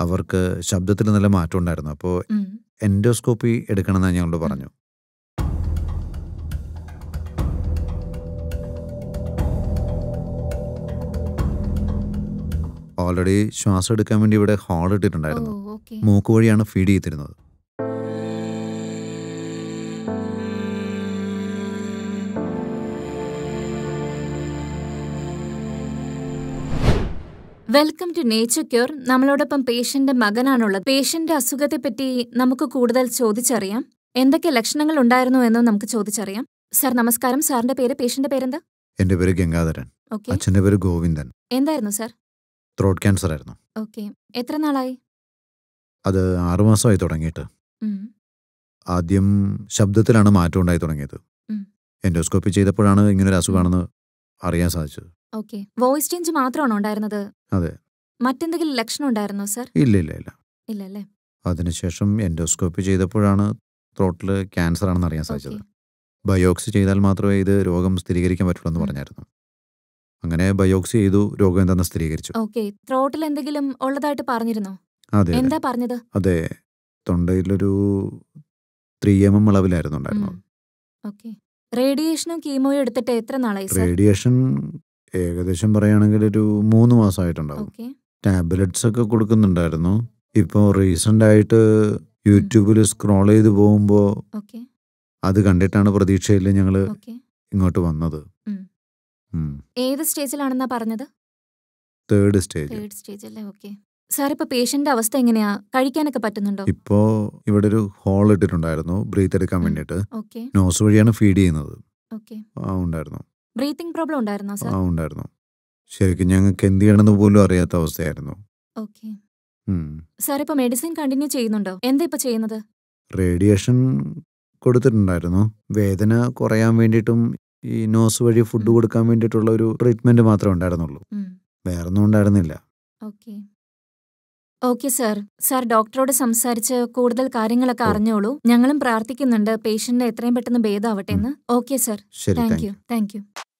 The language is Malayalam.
അവർക്ക് ശബ്ദത്തിൽ നല്ല മാറ്റം ഉണ്ടായിരുന്നു അപ്പോൾ ഉം. എൻഡോസ്കോപ്പി എടുക്കണമെന്ന് ഞങ്ങളോട് പറഞ്ഞു ഓൾറെഡി ശ്വാസം എടുക്കാൻ വേണ്ടി ഇവിടെ ഹോൾ ഓ ഇട്ടിട്ടുണ്ടായിരുന്നു ഓക്കെ മൂക്ക് വഴിയാണ് ഫീഡ് ചെയ്തിരുന്നത് വെൽക്കം ടു നേച്ചർ ക്യൂർ നമ്മളോടൊപ്പം പേഷ്യന്റ് മകനാണുള്ളത് പേഷ്യന്റ് അസുഖത്തെ പറ്റി നമുക്ക് കൂടുതൽ ചോദിച്ചറിയാം എന്തൊക്കെ ലക്ഷണങ്ങൾ ഉണ്ടായിരുന്നു എന്നും നമുക്ക് ചോദിച്ചറിയാം സർ നമസ്കാരം സാറിന്റെ പേര് പേഷ്യന്റെ പേരെന്താ എൻ്റെ പേര് ഗംഗാധരൻ ഓക്കെ അച്ഛൻ്റെ പേര് ഗോവിന്ദൻ എന്തായിരുന്നു സർ ത്രോട്ട് ക്യാൻസർ ആയിരുന്നു ഓക്കെ എത്ര നാളായി അത് ആറുമാസമായി തുടങ്ങിയിട്ട് ഉം. ആദ്യം ശബ്ദത്തിലാണ് മാറ്റം ഉണ്ടായി തുടങ്ങിയത് ഉം. എൻഡോസ്കോപ്പി ചെയ്തപ്പോഴാണ് ഇങ്ങനൊരു അസുഖമാണെന്ന് അറിയാൻ സാധിച്ചത് ഓക്കെ വോയിസ് ചേഞ്ച് മാത്രമാണോ ഉണ്ടായിരുന്നത് അതെ മറ്റെന്തെങ്കിലും ലക്ഷണം ഉണ്ടായിരുന്നോ സർ ഇല്ല ഇല്ല ഇല്ല ഇല്ല അല്ലേ അതിനുശേഷം എൻഡോസ്കോപ്പി ചെയ്തപ്പോഴാണ് ത്രോട്ടിൽ ക്യാൻസർ ആണെന്ന് അറിയാൻ സാധിച്ചത് ഓക്കെ ബയോക്സി ചെയ്താൽ മാത്രമേ ഇത് രോഗം സ്ഥിരീകരിക്കാൻ പറ്റുള്ളൂ എന്ന് ഉം. പറഞ്ഞായിരുന്നു അങ്ങനെ ബയോക്സി ചെയ്തു രോഗം എന്താണെന്ന് സ്ഥിരീകരിച്ചു ഓക്കെ ത്രോട്ടിൽ എന്തെങ്കിലും ഉള്ളതായിട്ട് പറഞ്ഞിരുന്നോ അതെ അതെ. എന്താ പറഞ്ഞത് അതെ തൊണ്ടയിലൊരു ത്രീ എം എം അളവിലായിരുന്നു ഉണ്ടായിരുന്നത് ഓക്കെ റേഡിയേഷനും കീമോയും എടുത്തിട്ട് എത്ര നാളായി സർ റേഡിയേഷൻ ഏകദേശം പറയുകയാണെങ്കിൽ ഒരു മൂന്ന് മാസമായിട്ടുണ്ടാവും ഓക്കെ ടാബ്ലറ്റ്സ് ഒക്കെ കൊടുക്കുന്നുണ്ടായിരുന്നു ഇപ്പോൾ റീസെൻ്റ് ആയിട്ട് യൂട്യൂബിൽ സ്ക്രോൾ ചെയ്ത് പോകുമ്പോൾ ഓക്കെ അത് കണ്ടിട്ടാണ് പ്രതീക്ഷയിൽ ഞങ്ങൾ ഓക്കെ ഇങ്ങോട്ട് വന്നത് ഉം. ഏത് സ്റ്റേജിലാണെന്നാ പറഞ്ഞത് തേർഡ് സ്റ്റേജ് തേർഡ് സ്റ്റേജ് അല്ലേ ഓക്കെ സാർ ഇപ്പൊ പേഷ്യന്റ് അവസ്ഥ എങ്ങനെയാ കഴിക്കാനൊക്കെ പറ്റുന്നുണ്ടോ ഇപ്പോൾ ഇവിടെ ഒരു ഹോൾ ഇട്ടിട്ടുണ്ടായിരുന്നു ബ്രീത്ത് എടുക്കാൻ ഉം. വേണ്ടിയിട്ട് ഓക്കെ നോസ് വഴിയാണ് ഫീഡ് ചെയ്യുന്നത് ഓക്കെ ആ ഉണ്ടായിരുന്നു ബ്രീത്തിങ് പ്രോബ്ലം ഉണ്ടായിരുന്നോ ആ സാർ ഉണ്ടായിരുന്നു ശരിക്കും ഞങ്ങൾക്ക് എന്ത് ചെയ്യണമെന്ന് പോലും അറിയാത്ത അവസ്ഥയായിരുന്നു ഓക്കെ ഉം. സാർ ഇപ്പൊ മെഡിസിൻ കണ്ടിന്യൂ ചെയ്യുന്നുണ്ടോ എന്താ ഇപ്പൊ ചെയ്യുന്നത് റേഡിയേഷൻ കൊടുത്തിട്ടുണ്ടായിരുന്നു വേദന കുറയാൻ വേണ്ടിയിട്ടും ഈ നോസ് വഴി ഫുഡ് ഉം. കൊടുക്കാൻ വേണ്ടിയിട്ടുള്ള ഒരു ട്രീറ്റ്മെന്റ് മാത്രമേ ഉണ്ടായിരുന്നുള്ളൂ ഉം. വേറൊന്നും ഉണ്ടായിരുന്നില്ല ഓക്കെ ഓക്കെ സാർ സാർ ഡോക്ടറോട് സംസാരിച്ച് കൂടുതൽ കാര്യങ്ങളൊക്കെ ഓ. അറിഞ്ഞോളൂ ഞങ്ങളും പ്രാർത്ഥിക്കുന്നുണ്ട് പേഷ്യന്റ് എത്രയും പെട്ടെന്ന് ഭേദമാവട്ടെ എന്ന് ഓക്കെ സാർ ശരി thank thank you thank U